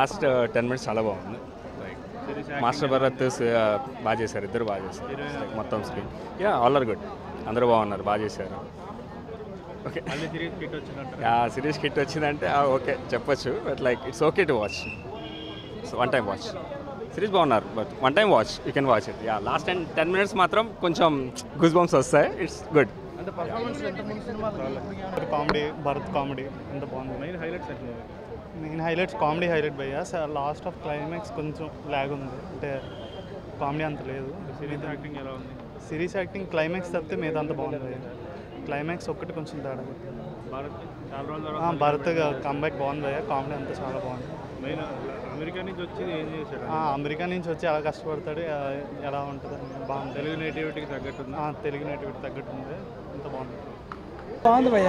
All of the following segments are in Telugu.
లాస్ట్ టెన్ మినిట్స్ చాలా బాగుంది లైక్ మాస్టర్ భరత్ స- బాగా చేశారు ఇద్దరు బాగా చేశారు Like మొత్తం screen yeah all are good అందరూ బాగున్నారు బాగా చేశారు ఓకే మళ్ళీ సిరీస్ కిట్ వచ్చిందంట ఆ సిరీస్ హిట్ వచ్చిందంటే ఓకే చెప్పొచ్చు but like it's okay to watch so one time watch series బాగున్నారు but one time watch you can watch it yeah last ten ten minutes మాత్రం కొంచెం గుజ్ బంప్స్ వస్తాయి ఇట్స్ గుడ్ అంటే పర్ఫార్మెన్స్ ఎంత ముందు సినిమాలో కామెడీ భరత్ కామెడీ ఎంత బాగుంది మెయిన్ హైలైట్స్ అంటే మెయిన్ హైలైట్స్ కామెడీ హైలైట్ భయ్యా లాస్ట్ ఆఫ్ క్లైమాక్స్ కొంచెం లాగ్ ఉంది అంటే కామెడీ అంత లేదు సిరీస్ యాక్టింగ్ ఎలా ఉంది సిరీస్ యాక్టింగ్ క్లైమాక్స్ తప్పితే మీద అంత బాగుంది భయ్యా క్లైమాక్స్ ఒక్కటి కొంచెం తేడా భారత్ చాలా రోజుల ఆ, తర్వాత భరత్ కంబ్యాక్ బాగుంది భయ్యా కామెడీ అంతా చాలా బాగుంది మెయిన్ అమెరికా నుంచి వచ్చి ఏం చేశాడు ఆ, అమెరికా నుంచి వచ్చి ఎలా కష్టపడతాడు ఆ, ఎలా ఉంటుంది బాగుంది తెలుగు నేటివిటీకి తగ్గట్టుంది ఆ, తెలుగు నేటివిటీ తగ్గట్టుంది అంత బాగుంది బాగుంది భయ్య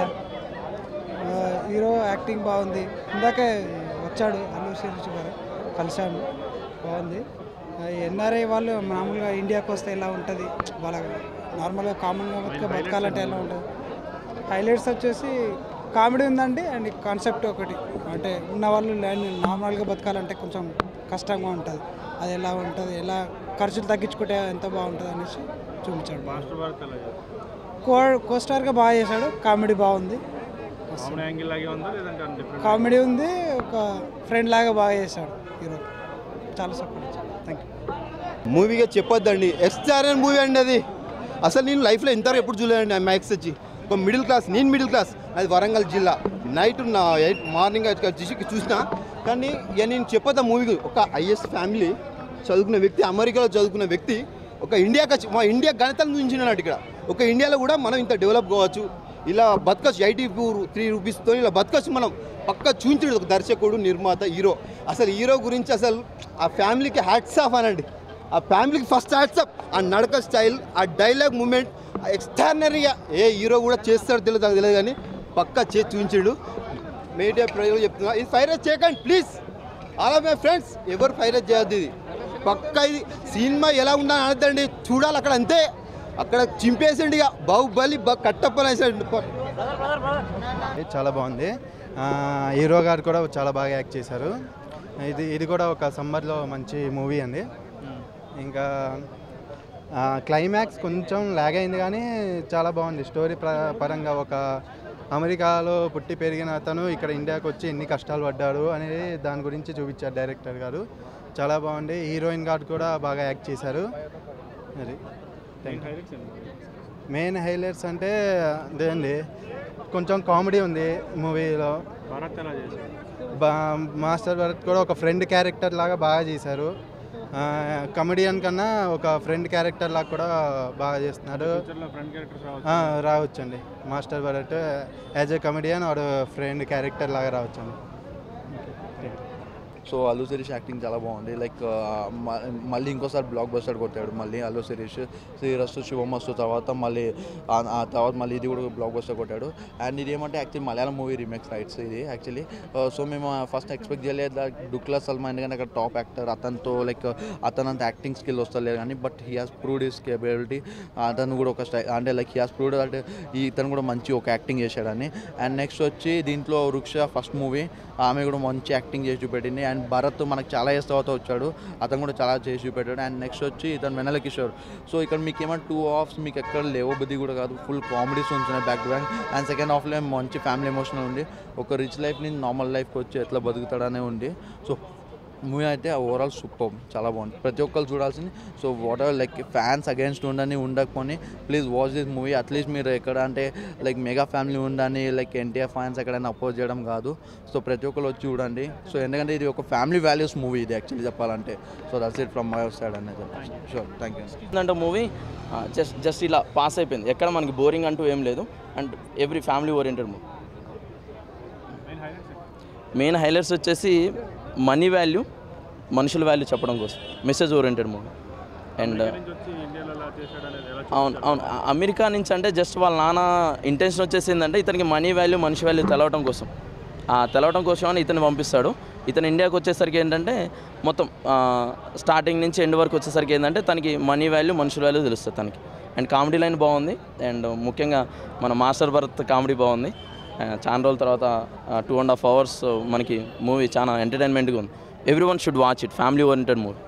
ఆ, హీరో యాక్టింగ్ బాగుంది ఇందాకే వచ్చాడు అల్లు శిరీష్ గారు కలిశాను బాగుంది ఎన్ఆర్ఐ వాళ్ళు మామూలుగా ఇండియాకి వస్తే ఎలా ఉంటుంది వాళ్ళ నార్మల్గా కామన్గా బతిక బతకాలంటే ఎలా ఉంటుంది హైలైట్స్ వచ్చేసి కామెడీ ఉందండి అండ్ కాన్సెప్ట్ ఒకటి అంటే ఉన్న వాళ్ళు నార్మల్గా బతకాలంటే కొంచెం కష్టంగా ఉంటుంది అది ఎలా ఉంటుంది ఎలా ఖర్చులు తగ్గించుకుంటే ఎంత బాగుంటుంది అనేసి చూపించాడు మాస్టర్ భారత్ ఎలా చేశాడు కో కోస్టార్గా బాగా చేశాడు కామెడీ బాగుంది కామెడీ యాంగిల్ లాగే ఉందా లేదంటే డిఫరెంట్ కామెడీ ఉంది ఒక ఫ్రెండ్ లాగా బాగా చేశాడు హీరో చాలా సపోర్ట్ ఇచ్చాడు థ్యాంక్ యూ మూవీగా చెప్పొద్దండి ఎక్స్ట్రారన్ మూవీ అండి అది అసలు నేను లైఫ్లో ఇంతవరకు ఎప్పుడు చూడలేదండి ఆ మ్యాక్స్ వచ్చి ఒక మిడిల్ క్లాస్ నేను మిడిల్ క్లాస్ అది వరంగల్ జిల్లా నైట్ నా ఎయిట్ మార్నింగ్ చూసిన కానీ ఇక నేను చెప్పొద్దా మూవీ ఒక ఐఎస్ ఫ్యామిలీ చదువుకున్న వ్యక్తి అమెరికాలో చదువుకున్న వ్యక్తి ఒక ఇండియాకి వచ్చి మా ఇండియా గణితం చూపించినాడు ఇక్కడ ఒక ఇండియాలో కూడా మనం ఇంత డెవలప్ కావచ్చు ఇలా బతకచ్చు ఎయిటీ త్రీ రూపీస్తో ఇలా బతకచ్చు మనం పక్క చూపించాడు ఒక దర్శకుడు నిర్మాత హీరో అసలు హీరో గురించి అసలు ఆ ఫ్యామిలీకి హ్యాట్స్ ఆఫ్ అనండి ఆ ఫ్యామిలీకి ఫస్ట్ హ్యాట్స్ ఆఫ్ ఆ నడక స్టైల్ ఆ డైలాగ్ మూమెంట్ ఎక్స్ట్రానరీగా ఏ హీరో కూడా చేస్తాడో తెలియదు నాకు తెలియదు కానీ పక్కా చేసి చూపించాడు మీడియా ప్రజలు చెప్తున్నా ఇది ఫైరేజ్ చేయకండి please all of my friends ఎవరు ఫైరేజ్ చేయొద్దు ఇది పక్కా ఇది సినిమా ఎలా ఉందని అనద్దండి చూడాలి అక్కడ అంతే అక్కడ చింపేసండి ఇక బాహుబలి బా కట్టప్పనేసండి ఇది చాలా బాగుంది ఆ, హీరో గారు కూడా చాలా బాగా యాక్ట్ చేశారు ఇది ఇది కూడా ఒక సమ్మర్లో మంచి మూవీ అండి ఇంకా ఆ, క్లైమాక్స్ కొంచెం లాగ్ అయింది కానీ చాలా బాగుంది స్టోరీ ప్ర- పరంగా ఒక అమెరికాలో పుట్టి పెరిగిన అతను ఇక్కడ ఇండియాకి వచ్చి ఎన్ని కష్టాలు పడ్డాడు అనేది దాని గురించి చూపించారు డైరెక్టర్ గారు చాలా బాగుంది హీరోయిన్ గారు కూడా బాగా యాక్ట్ చేశారు అది మెయిన్ హైలైట్స్ ఏంటి మెయిన్ హైలైట్స్ అంటే అదేండి కొంచెం కామెడీ ఉంది మూవీలో భారత్ ఎలా చేశాడు బా మాస్టర్ భరత్ కూడా ఒక ఫ్రెండ్ క్యారెక్టర్ లాగా బాగా చేశారు కమెడియన్ కన్నా ఒక ఫ్రెండ్ క్యారెక్టర్ లాగా కూడా బాగా చేస్తున్నారు ఫ్యూచర్లో ఫ్రంట్ క్యారెక్టర్స్ రావచ్చు ఆ, రావచ్చండి master Bharath as a comedian వాడు ఫ్రెండ్ క్యారెక్టర్ లాగా రావచ్చండి సో అల్లు శిరీష్ యాక్టింగ్ చాలా బాగుంది లైక్ మళ్ళీ ఇంకోసారి బ్లాక్ బస్టర్ కొట్టాడు మళ్ళీ అల్లు శిరీష్ శ్రీరస్తు శుభమస్తు తర్వాత మళ్ళీ ఆ- ఆ తర్వాత మళ్ళీ ఇది కూడా బ్లాక్ బస్టర్ కొట్టాడు అండ్ ఇది ఏమంటే actually Malayalam movie remakes rights ఇది యాక్చువల్లీ సో మేము ఫస్ట్ ఎక్స్పెక్ట్ చేయలేదు లైక్ డుక్లా సల్మాన్ ఎందుకంటే అక్కడ టాప్ యాక్టర్ అతనితో లైక్ అతనంత యాక్టింగ్ స్కిల్ వస్తలేదు కానీ but he has proved his capability అతను కూడా ఒక స్టై అంటే లైక్ హీ హాస్ ప్రూవ్డ్ అంటే ఈ ఇతను కూడా మంచి ఒక యాక్టింగ్ చేశాడని అండ్ నెక్స్ట్ వచ్చి దీంట్లో వృక్ష ఫస్ట్ మూవీ ఆమె కూడా మంచి యాక్టింగ్ చేసి చూపెట్టింది అండ్ భరత్ మనకు చాలా ఇయర్స్ తర్వాత వచ్చాడు అతను కూడా చాలా చేసి చూపెట్టాడు అండ్ నెక్స్ట్ వచ్చి ఇతను వెనల కిషోర్ సో ఇక్కడ మీకు ఏమైనా టూ హాఫ్స్ మీకు ఎక్కడ లేవో బుద్ధి కూడా కాదు ఫుల్ కామెడీస్ ఉంటున్నాయి back to back and second హాఫ్లో మంచి ఫ్యామిలీ ఎమోషనల్ ఉంది ఒక రిచ్ లైఫ్ నుంచి నార్మల్ లైఫ్కి వచ్చి ఎట్లా బతుకుతాడనే ఉంది సో మూవీ అయితే ఓవరాల్ సూపర్ చాలా బాగుంది ప్రతి ఒక్కరు చూడాల్సింది so whatever like fans against ఉండని ఉండకపోని please watch this movie at least మీరు ఎక్కడ అంటే లైక్ మెగా ఫ్యామిలీ ఉండని లైక్ ఎన్టీఆర్ ఫ్యాన్స్ ఎక్కడైనా అపోజ్ చేయడం కాదు సో ప్రతి ఒక్కరు వచ్చి చూడండి సో ఎందుకంటే ఇది ఒక ఫ్యామిలీ వాల్యూస్ మూవీ ఇది యాక్చువల్లీ చెప్పాలంటే so that's it from my side అనేది చెప్పాలి షూర్ థ్యాంక్ యూ అంటే మూవీ జస్ట్ జస్ట్ ఇలా పాస్ అయిపోయింది ఎక్కడ మనకి బోరింగ్ అంటూ ఏం లేదు and every family oriented movie main highlights ఏంటి మెయిన్ హైలైట్స్ వచ్చేసి మనీ వాల్యూ మనుషుల వాల్యూ చెప్పడం కోసం message oriented movie and America నుంచి వచ్చి ఇండియాలో ఎలా చేశాడు అనేది ఎలా అవును అవును ఆ- అమెరికా నుంచి అంటే జస్ట్ వాళ్ళ నాన్న ఇంటెన్షన్ వచ్చేసి ఏంటంటే ఇతనికి మనీ వాల్యూ మనిషి వాల్యూ తెలవటం కోసం ఆ తెలవటం కోసం అని ఇతను పంపిస్తాడు ఇతను ఇండియాకి వచ్చేసరికి ఏంటంటే మొత్తం స్టార్టింగ్ నుంచి ఎండ్ వరకు వచ్చేసరికి ఏంటంటే తనకి మనీ వాల్యూ మనుషుల వాల్యూ తెలుస్తుంది తనకి అండ్ కామెడీ లైన్ బాగుంది అండ్ ముఖ్యంగా మన మాస్టర్ భరత్ కామెడీ బాగుంది ఆ, చాలా రోజుల తర్వాత టూ అండ్ హాఫ్ అవర్స్ మనకి మూవీ చాలా ఎంటర్టైన్మెంట్గా ఉంది everyone should watch it family oriented movie